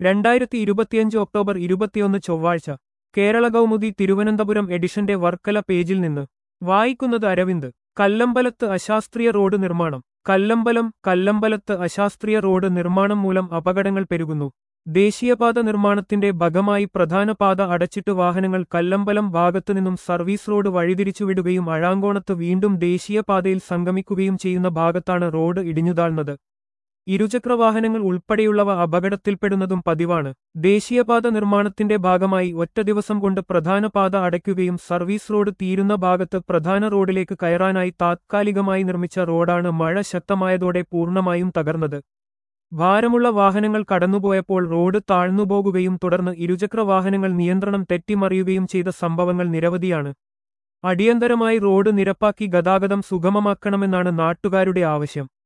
രണ്ടായിരത്തി ഇരുപത്തിയഞ്ച് ഒക്ടോബർ ഇരുപത്തിയൊന്ന് ചൊവ്വാഴ്ച കേരള കൗമുദി തിരുവനന്തപുരം എഡിഷന്റെ വർക്കല പേജിൽ നിന്ന് വായിക്കുന്നത് അരവിന്ദ് കല്ലമ്പലത്ത് അശാസ്ത്രീയ റോഡ് നിർമ്മാണം കല്ലമ്പലം കല്ലമ്പലത്ത് അശാസ്ത്രീയ റോഡ് നിർമ്മാണം മൂലം അപകടങ്ങൾ പെരുകുന്നു ദേശീയപാത നിർമ്മാണത്തിന്റെ ഭാഗമായി പ്രധാന പാത അടച്ചിട്ട് വാഹനങ്ങൾ കല്ലമ്പലം ഭാഗത്തുനിന്നും സർവീസ് റോഡ് വഴിതിരിച്ചുവിടുകയും അഴാങ്കോണത്ത് വീണ്ടും ദേശീയപാതയിൽ സംഗമിക്കുകയും ചെയ്യുന്ന ഭാഗത്താണ് റോഡ് ഇടിഞ്ഞുതാഴ്ന്നത് ഇരുചക്രവാഹനങ്ങൾ ഉൾപ്പെടെയുള്ളവ അപകടത്തിൽപ്പെടുന്നതും പതിവാണ് ദേശീയപാത നിർമ്മാണത്തിന്റെ ഭാഗമായി ഒറ്റ ദിവസം കൊണ്ട് പ്രധാന പാത അടയ്ക്കുകയും സർവീസ് റോഡ് തീരുന്ന ഭാഗത്ത് പ്രധാന റോഡിലേക്ക് കയറാനായി താത്കാലികമായി നിർമ്മിച്ച റോഡാണ് മഴ ശക്തമായതോടെ പൂർണ്ണമായും തകർന്നത് ഭാരമുള്ള വാഹനങ്ങൾ കടന്നുപോയപ്പോൾ റോഡ് താഴ്ന്നുപോകുകയും തുടർന്ന് ഇരുചക്രവാഹനങ്ങൾ നിയന്ത്രണം തെറ്റിമറിയുകയും ചെയ്ത സംഭവങ്ങൾ നിരവധിയാണ് അടിയന്തരമായി റോഡ് നിരപ്പാക്കി ഗതാഗതം സുഗമമാക്കണമെന്നാണ് നാട്ടുകാരുടെ ആവശ്യം